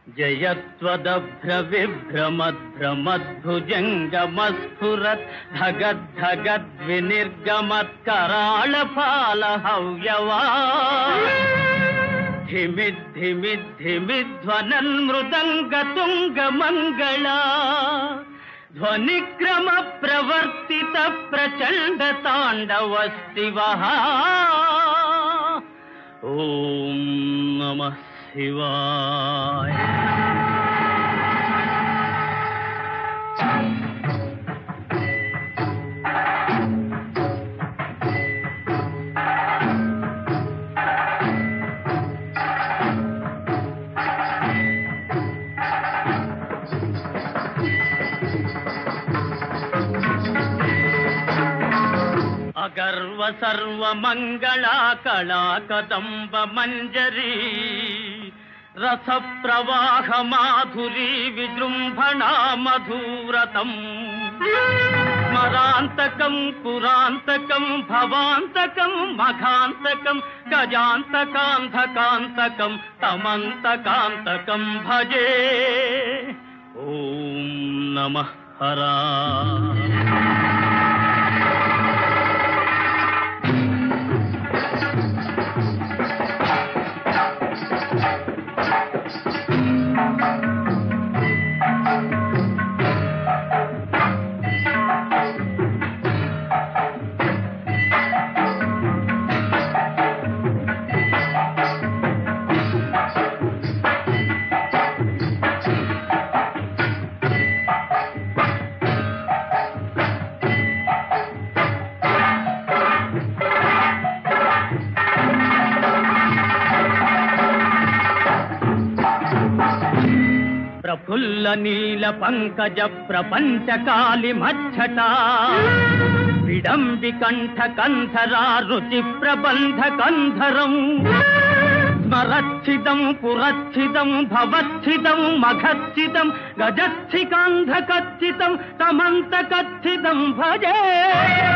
జయత్వదభ్ర విభ్రమద్భ్రమద్భుజంగమస్ఫురత్ ధగద్ధగద్వినిర్గమత్కరాళ ఫాల హవ్యవా ధిమిద్ధిమిద్ధిమిధ్వనన్ మృదంగ తుంగ మంగళా ధ్వనిక్రమ ప్రవర్తిత ప్రచండ తాండవ శివ ఓం నమ శివాయ అగర్వ సర్వ మంగళా కళా కదంబ మంజరీ రస ప్రవాహ మాధురీ విజృంభణా మధురతం స్మరాంతకం పురాంతకం భవాంతకం మఘాంతకం గజాంతకాంతకాంతకం తమంతకాంతకం భజే ఓం నమ హరా ప్రఫుల్ల నీల పంకజ ప్రపంచ కాలి మచ్చట విడంబి కంఠ కంధరా రుచి ప్రబంధ కంధరం స్మరచ్చిదం పురచ్చిదం భవచ్చిదం మఘచ్చిదం గజచ్చికాంధకచ్చితం తమంత కచ్చితం భజే